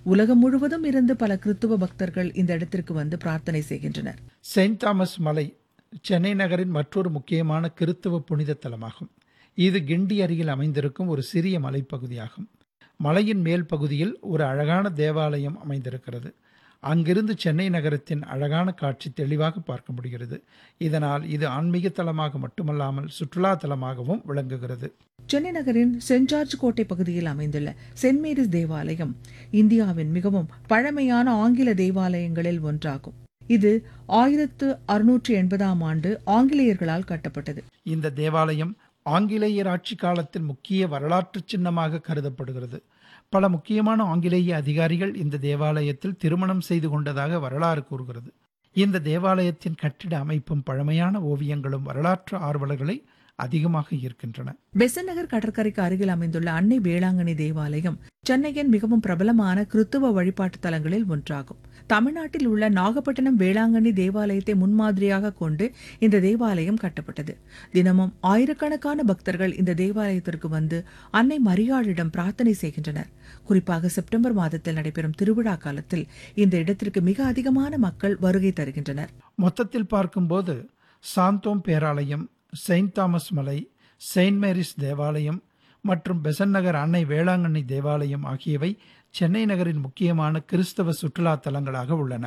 உலகம் முழுவதும் இருந்து பல கிறித்துவ பக்தர்கள் இந்த இடத்திற்கு வந்து பிரார்த்தனை செய்கின்றனர் செயின்ட் தாமஸ் மலை சென்னை நகரின் மற்றொரு முக்கியமான கிறித்துவ புனித தலமாகும் இது கிண்டி அருகில் அமைந்திருக்கும் ஒரு சிறிய மலைப்பகுதியாகும் மலையின் மேல் பகுதியில் ஒரு அழகான தேவாலயம் அமைந்திருக்கிறது அங்கிருந்து சென்னை நகரத்தின் அழகான காட்சி தெளிவாக பார்க்க முடிகிறது இதனால் இது ஆன்மீக தலமாக மட்டுமல்லாமல் சுற்றுலா தலமாகவும் விளங்குகிறது சென்னை நகரின் சென்ட் ஜார்ஜ் கோட்டை பகுதியில் அமைந்துள்ள சென்ட் மேரிஸ் தேவாலயம் இந்தியாவின் மிகவும் பழமையான ஆங்கில தேவாலயங்களில் ஒன்றாகும் இது ஆயிரத்து அறுநூற்றி எண்பதாம் ஆண்டு ஆங்கிலேயர்களால் கட்டப்பட்டது இந்த தேவாலயம் ஆங்கிலேயர் ஆட்சி காலத்தில் முக்கிய வரலாற்று சின்னமாக கருதப்படுகிறது பல முக்கியமான ஆங்கிலேய அதிகாரிகள் இந்த தேவாலயத்தில் திருமணம் செய்து கொண்டதாக வரலாறு கூறுகிறது இந்த தேவாலயத்தின் கட்டிட அமைப்பும் பழமையான ஓவியங்களும் வரலாற்று ஆர்வலர்களை அதிகமாக ஈர்க்கின்றன பெசன் நகர் கடற்கரைக்கு அருகில் அமைந்துள்ள அன்னை வேளாங்கண்ணி தேவாலயம் சென்னையின் மிகவும் பிரபலமான கிறித்துவ வழிபாட்டு தலங்களில் ஒன்றாகும் தமிழ்நாட்டில் உள்ள நாகப்பட்டினம் வேளாங்கண்ணி தேவாலயத்தை முன்மாதிரியாக கொண்டு இந்த தேவாலயம் கட்டப்பட்டது தினமும் ஆயிரக்கணக்கான பக்தர்கள் இந்த தேவாலயத்திற்கு வந்து அன்னை மரியாளிடம் பிரார்த்தனை செய்கின்றனர் குறிப்பாக செப்டம்பர் மாதத்தில் நடைபெறும் திருவிழா காலத்தில் இந்த இடத்திற்கு மிக அதிகமான மக்கள் வருகை தருகின்றனர் மொத்தத்தில் பார்க்கும்போது சாந்தோம் பேராலயம் செயின்ட் தாமஸ் மலை செயின்ட் மேரிஸ் தேவாலயம் மற்றும் பெசன் நகர் அன்னை வேளாங்கண்ணி தேவாலயம் ஆகியவை சென்னை நகரின் முக்கியமான கிறிஸ்தவ சுற்றுலா தலங்களாக உள்ளன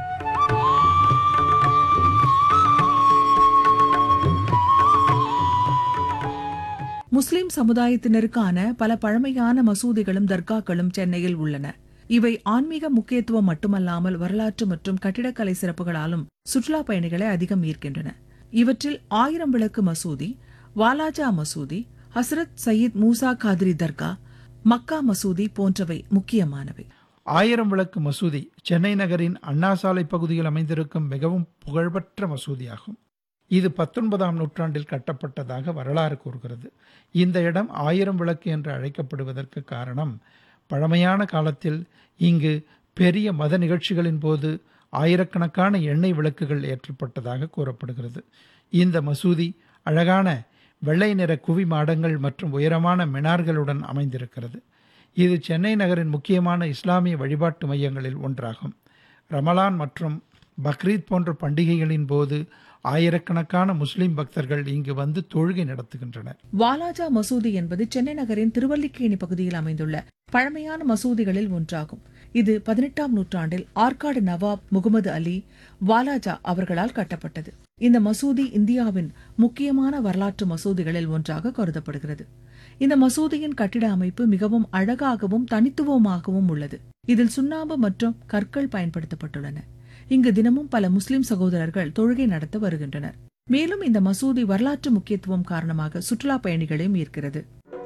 முஸ்லிம் சமுதாயத்தினருக்கான பல பழமையான மசூதிகளும் தர்காக்களும் சென்னையில் உள்ளன இவை ஆன்மீக முக்கியத்துவம் மட்டுமல்லாமல் வரலாற்று மற்றும் கட்டிடக்கலை சிறப்புகளாலும் சுற்றுலா பயணிகளை அதிகம் ஈர்க்கின்றன இவற்றில் ஆயிரம் விளக்கு மசூதி வாலாஜா மசூதி ஹசரத் சயீத் மூசா காதிரி தர்கா மக்கா மசூதி போன்றவை முக்கியமானவை ஆயிரம் விளக்கு மசூதி சென்னை நகரின் அண்ணா சாலை பகுதியில் அமைந்திருக்கும் மிகவும் புகழ்பெற்ற மசூதியாகும் இது பத்தொன்பதாம் நூற்றாண்டில் கட்டப்பட்டதாக வரலாறு கூறுகிறது இந்த இடம் ஆயிரம் விளக்கு என்று அழைக்கப்படுவதற்கு காரணம் பழமையான காலத்தில் இங்கு பெரிய மத நிகழ்ச்சிகளின் போது ஆயிரக்கணக்கான எண்ணெய் விளக்குகள் ஏற்றப்பட்டதாக கூறப்படுகிறது இந்த மசூதி அழகான வெள்ளை நிற குவி மாடங்கள் மற்றும் உயரமான மினார்களுடன் அமைந்திருக்கிறது இது சென்னை நகரின் முக்கியமான இஸ்லாமிய வழிபாட்டு மையங்களில் ஒன்றாகும் ரமலான் மற்றும் பக்ரீத் போன்ற பண்டிகைகளின் போது ஆயிரக்கணக்கான முஸ்லிம் பக்தர்கள் இங்கு வந்து தொழுகை நடத்துகின்றனர் வாலாஜா மசூதி என்பது சென்னை நகரின் திருவல்லிக்கேணி பகுதியில் அமைந்துள்ள பழமையான மசூதிகளில் ஒன்றாகும் இது பதினெட்டாம் நூற்றாண்டில் ஆற்காடு நவாப் முகமது அலி வாலாஜா அவர்களால் கட்டப்பட்டது இந்த மசூதி இந்தியாவின் முக்கியமான வரலாற்று மசூதிகளில் ஒன்றாக கருதப்படுகிறது இந்த மசூதியின் கட்டிட அமைப்பு மிகவும் அழகாகவும் தனித்துவமாகவும் உள்ளது இதில் சுண்ணாம்பு மற்றும் கற்கள் பயன்படுத்தப்பட்டுள்ளன இங்கு தினமும் பல முஸ்லிம் சகோதரர்கள் தொழுகை நடத்த வருகின்றனர் மேலும் இந்த மசூதி வரலாற்று முக்கியத்துவம் காரணமாக சுற்றுலா பயணிகளையும் ஈர்க்கிறது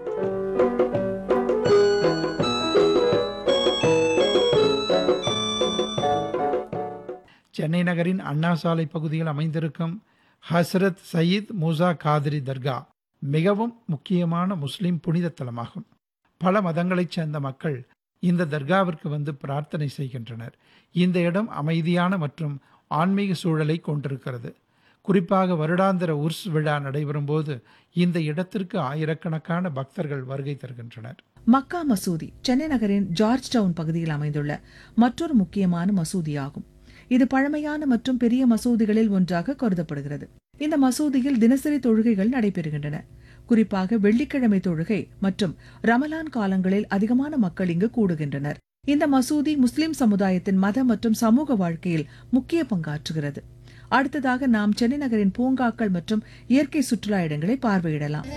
சென்னை நகரின் அண்ணா சாலை பகுதியில் அமைந்திருக்கும் ஹஸ்ரத் சயீத் மூசா காதிரி தர்கா மிகவும் முக்கியமான முஸ்லிம் புனித தலமாகும் பல மதங்களைச் சேர்ந்த மக்கள் இந்த தர்காவிற்கு வந்து பிரார்த்தனை செய்கின்றனர் இந்த இடம் அமைதியான மற்றும் ஆன்மீக சூழலை கொண்டிருக்கிறது குறிப்பாக வருடாந்திர உர்ஸ் விழா நடைபெறும் போது இந்த இடத்திற்கு ஆயிரக்கணக்கான பக்தர்கள் வருகை தருகின்றனர் மக்கா மசூதி சென்னை நகரின் ஜார்ஜ் டவுன் பகுதியில் அமைந்துள்ள மற்றொரு முக்கியமான மசூதியாகும் இது பழமையான மற்றும் பெரிய மசூதிகளில் ஒன்றாக கருதப்படுகிறது இந்த மசூதியில் தினசரி தொழுகைகள் நடைபெறுகின்றன குறிப்பாக வெள்ளிக்கிழமை தொழுகை மற்றும் ரமலான் காலங்களில் அதிகமான மக்கள் இங்கு கூடுகின்றனர் இந்த மசூதி முஸ்லிம் சமுதாயத்தின் மத மற்றும் சமூக வாழ்க்கையில் முக்கிய பங்காற்றுகிறது அடுத்ததாக நாம் சென்னை நகரின் பூங்காக்கள் மற்றும் இயற்கை சுற்றுலா இடங்களை பார்வையிடலாம்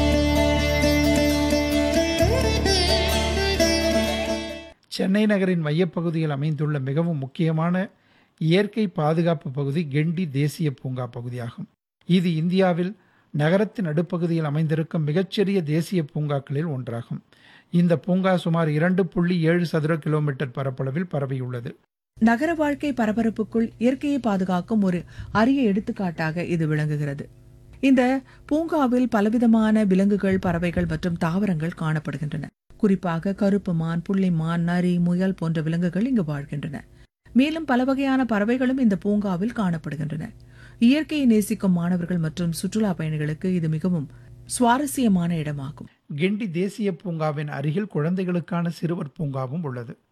சென்னை நகரின் மையப்பகுதியில் அமைந்துள்ள மிகவும் முக்கியமான இயற்கை பாதுகாப்பு பகுதி கெண்டி தேசிய பூங்கா பகுதியாகும் இது இந்தியாவில் நகரத்தின் நடுப்பகுதியில் அமைந்திருக்கும் மிகச்சிறிய தேசிய பூங்காக்களில் ஒன்றாகும் இந்த பூங்கா சுமார் இரண்டு புள்ளி ஏழு சதுர கிலோமீட்டர் பரப்பளவில் பரவியுள்ளது நகர வாழ்க்கை பரபரப்புக்குள் இயற்கையை பாதுகாக்கும் ஒரு அரிய எடுத்துக்காட்டாக இது விளங்குகிறது இந்த பூங்காவில் பலவிதமான விலங்குகள் பறவைகள் மற்றும் தாவரங்கள் காணப்படுகின்றன குறிப்பாக கருப்பு மான் புள்ளி மான் நரி முயல் போன்ற விலங்குகள் இங்கு வாழ்கின்றன மேலும் பல வகையான பறவைகளும் இந்த பூங்காவில் காணப்படுகின்றன இயற்கையை நேசிக்கும் மாணவர்கள் மற்றும் சுற்றுலா பயணிகளுக்கு இது மிகவும் சுவாரஸ்யமான இடமாகும் கிண்டி தேசிய பூங்காவின் அருகில் குழந்தைகளுக்கான சிறுவர் பூங்காவும் உள்ளது